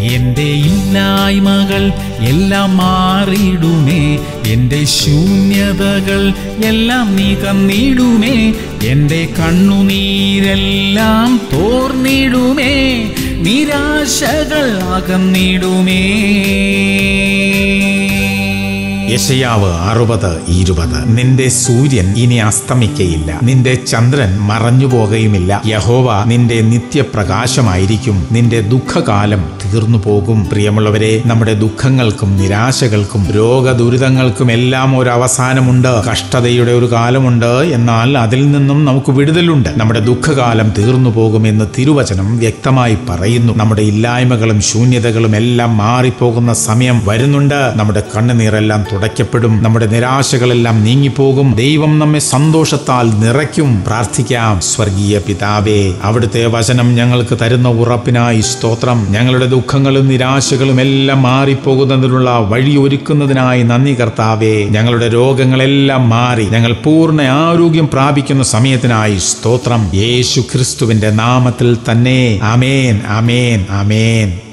എന്റെ ഇല്ലായ്മകൾ എല്ലാം മാറിയിടുമേ എന്റെ ശൂന്യതകൾ എല്ലാം നീ തന്നിടുമേ എന്റെ കണ്ണുനീരെല്ലാം തോർന്നിടുമേ നിരാശകൾ അകന്നിടുമേ യശയാവ് അറുപത് ഇരുപത് നിന്റെ സൂര്യൻ ഇനി അസ്തമിക്കയില്ല നിന്റെ ചന്ദ്രൻ മറഞ്ഞു പോകുകയുമില്ല യഹോവ നിന്റെ നിത്യപ്രകാശമായിരിക്കും നിന്റെ ദുഃഖകാലം തീർന്നു പോകും പ്രിയമുള്ളവരെ നമ്മുടെ ദുഃഖങ്ങൾക്കും നിരാശകൾക്കും രോഗദുരിതങ്ങൾക്കും എല്ലാം ഒരു അവസാനമുണ്ട് കഷ്ടതയുടെ ഒരു കാലമുണ്ട് എന്നാൽ അതിൽ നിന്നും നമുക്ക് വിടുതലുണ്ട് നമ്മുടെ ദുഃഖകാലം തീർന്നു പോകുമെന്ന് തിരുവചനം വ്യക്തമായി പറയുന്നു നമ്മുടെ ഇല്ലായ്മകളും ശൂന്യതകളും എല്ലാം മാറിപ്പോകുന്ന സമയം വരുന്നുണ്ട് നമ്മുടെ കണ്ണുനീരെല്ലാം തുടയ്ക്കപ്പെടും നമ്മുടെ നിരാശകളെല്ലാം നീങ്ങിപ്പോകും ദൈവം നമ്മെ സന്തോഷത്താൽ നിറയ്ക്കും പ്രാർത്ഥിക്കാം സ്വർഗീയ പിതാവേ അവിടുത്തെ വചനം ഞങ്ങൾക്ക് തരുന്ന ഉറപ്പിനായി സ്തോത്രം ഞങ്ങളുടെ ദുഃഖങ്ങളും നിരാശകളും എല്ലാം മാറിപ്പോകുന്നതിനുള്ള വഴി ഒരുക്കുന്നതിനായി നന്ദി കർത്താവേ ഞങ്ങളുടെ രോഗങ്ങളെല്ലാം മാറി ഞങ്ങൾ പൂർണ്ണ ആരോഗ്യം പ്രാപിക്കുന്ന സമയത്തിനായി സ്തോത്രം യേശു ക്രിസ്തുവിന്റെ നാമത്തിൽ തന്നെ അമേൻ അമേൻ അമേൻ